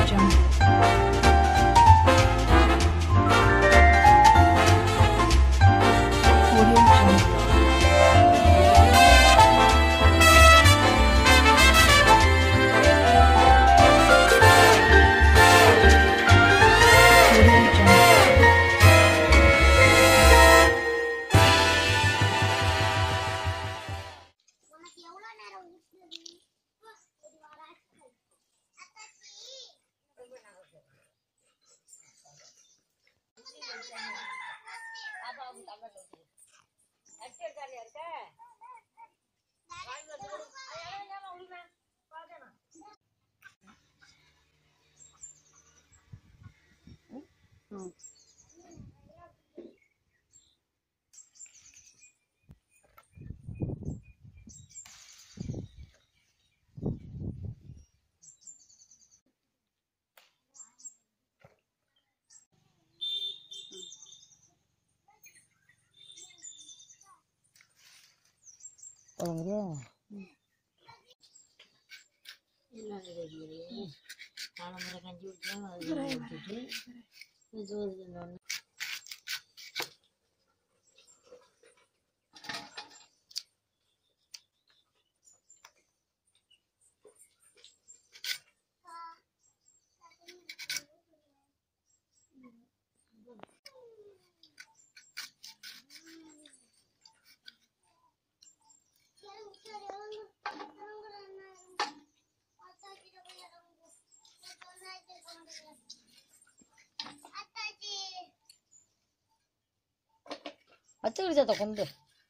Jungle. Audio Jungle. Audio Jungle. உனக்கு எவ்வளவு நேரம் ஊத்துறது? ஒரு வாரம். அத்தாச்சி. காலம்பரை கஞ்சி விட்டுலாம் அது விட்டுட்டு சோறு தின்னோன்னு இறங்கு, சரி, இறங்கு. இறங்குறேன் நான், இறங்கு. அத்தாச்சிட்ட போய் இறங்கு. நான் சொன்னாச்சு, இறங்குறேன். அத்தாச்சி பச்சை சத்த கொண்டு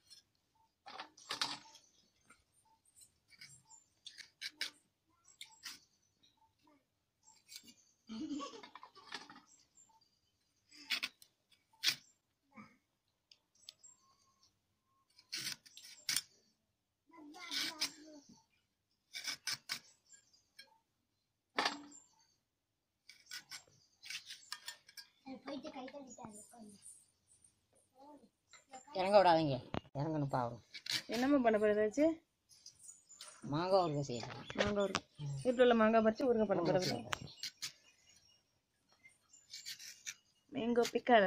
போயிட்டு கை தள்ளிட்டாரு உட்காந்து. இறங்க விடாதீங்க இறங்கணும் பாவம் என்னம்மா பண்ண போற ஏதாச்சும் மாங்காய் ஊறுகாய் செய்யலாம் மாங்காய் இருக்கு வீட்டில் உள்ள மாங்காய் பறிச்சு ஊறுகாய் பண்ண போறது மேங்கோ பிக்கல்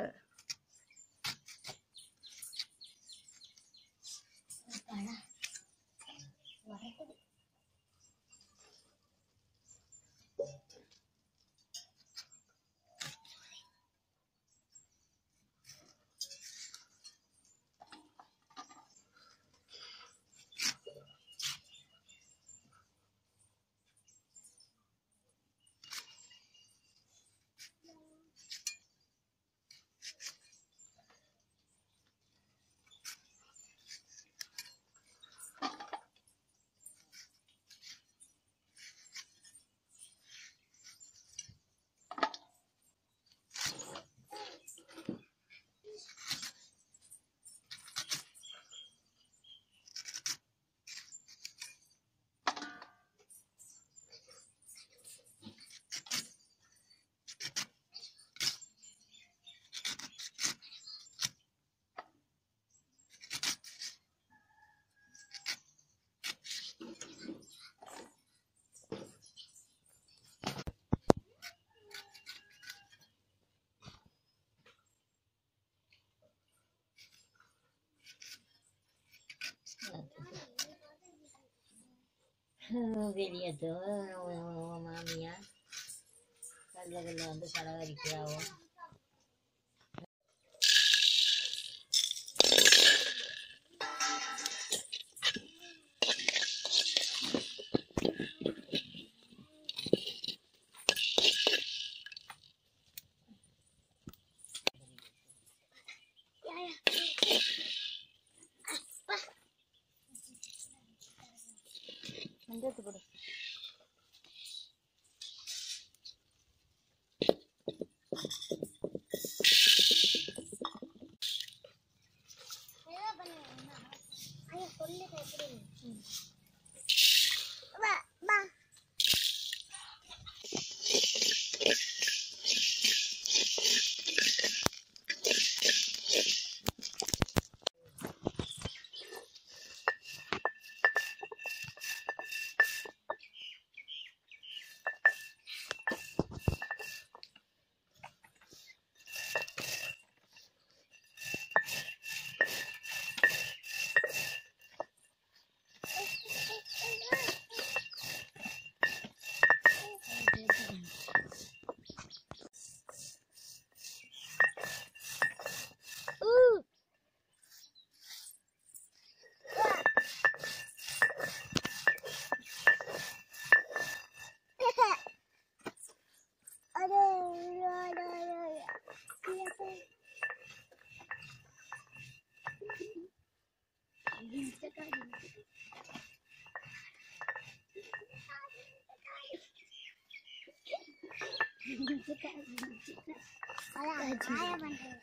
பெரியத்தோ மாமியா கல்ல கல்ல வந்து கலவரிக்கிறாவோ மஞ்சத்து போடு என்ன பண்ணுவேன் ஐயா சொல்லுங்க எப்படி வா வா அதான் காய பண்றது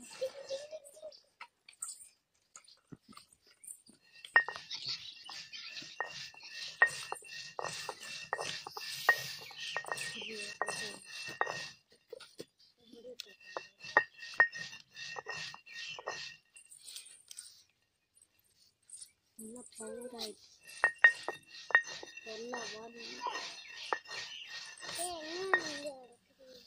நல்லா பவுடர் ஆயிடுச்சு நல்லா வாடி ஏய் இன்னும் இங்க இருக்குது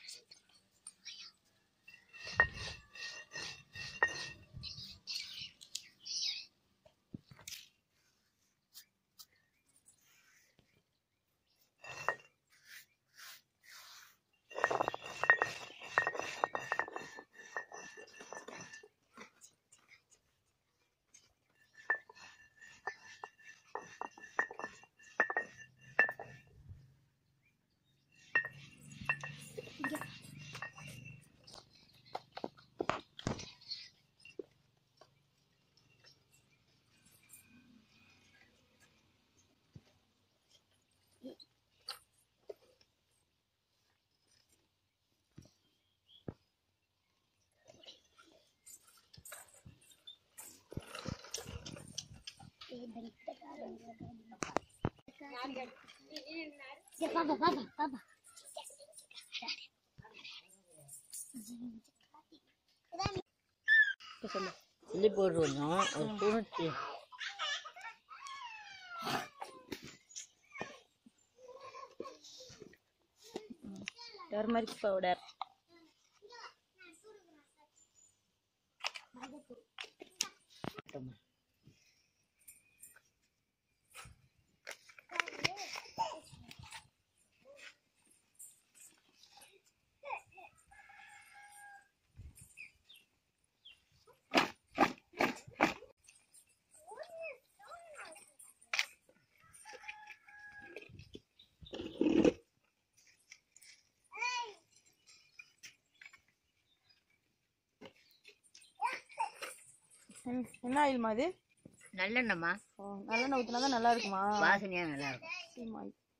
இங்க பாப்பா பாப்பா பாப்பா இப்போ சொல்லு சில்லி போட்டு கொஞ்சம் ஒரு துணிச்சு டர்மரிக் பவுடர் என்ன ஆயில்மா இது நல்லெண்ணம்மா ஓ நல்லெண்ணெய் ஊற்றினா தான் நல்லா இருக்குமா வாசனையாக நல்லா இருக்கும் சரிம்மா.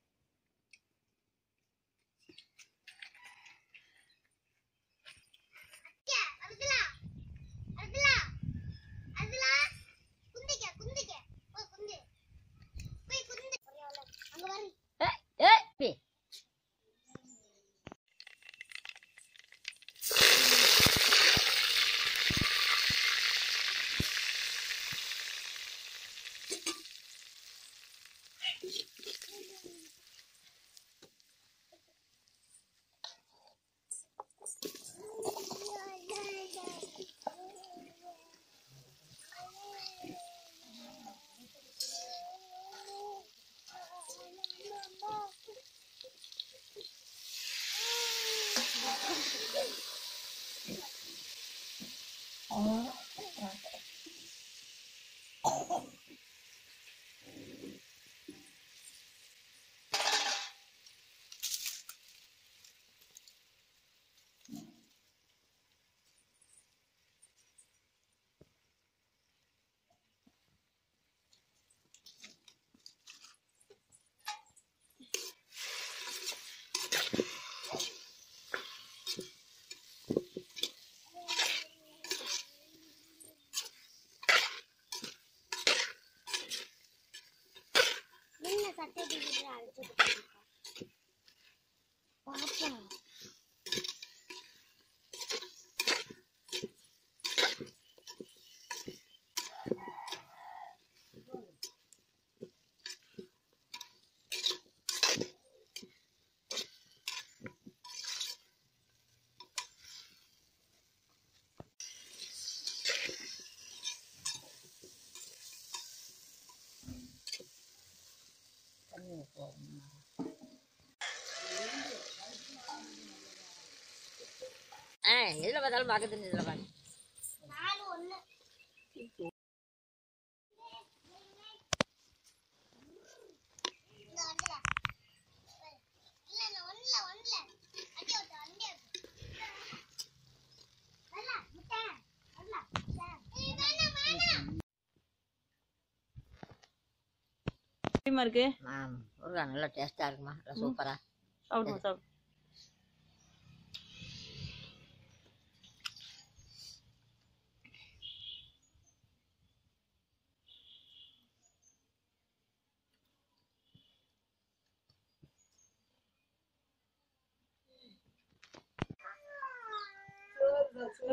அதுலா அதுலா அதுலா குந்திக்க குந்திக்க போய் குந்து போய் குந்து அங்க பாரு ஏ ஏ என்ன சட்டை பிடிச்சி அழைச்சிட்டு பாப்பா ஆ எதில் பார்த்தாலும் பக்கத்து இதில் பாரு நாலு ஒண்ணு இந்த ஒண்ணுல. இல்ல, இல்ல, ஒண்ணுல, ஒண்ணுல. அடி விட்டு, அடி விட்டு. வரல, முட்டை. வரல, முட்டை. ஏய், வேணாம், வேணாம். எப்படிமா இருக்கு ஆ முருகா நல்லா டேஸ்ட்டாக இருக்குமா நல்லா சூப்பராக சாப்பிடுமா சாப்பிடு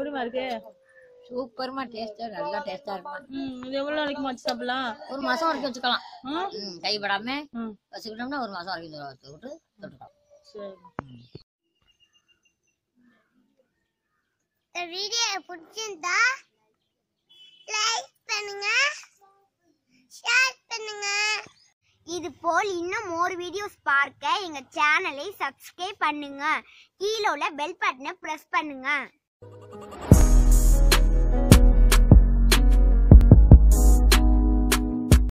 எப்படிமா இருக்கு சூப்பர்மா டேஸ்டா நல்லா டேஸ்டா இருக்குமா ம் இது எவ்வளவு நாளைக்கு வச்சு சாப்பிடலாம் ஒரு மாசம் வரைக்கும் வச்சுக்கலாம் ம் ம், கைப்படாம ம் வச்சுக்கிட்டோம்னா ஒரு மாசம் வரைக்கும் தூர வச்சு விட்டு தொட்டுக்கலாம் சரி இந்த வீடியோ பிடிச்சிருந்தா லைக் பண்ணுங்க ஷேர் பண்ணுங்க இது போல் இன்னும் மோர் வீடியோஸ் பார்க்க எங்க சேனலை சப்ஸ்கிரைப் பண்ணுங்க கீழே உள்ள பெல் பட்டனை பிரஸ் பண்ணுங்க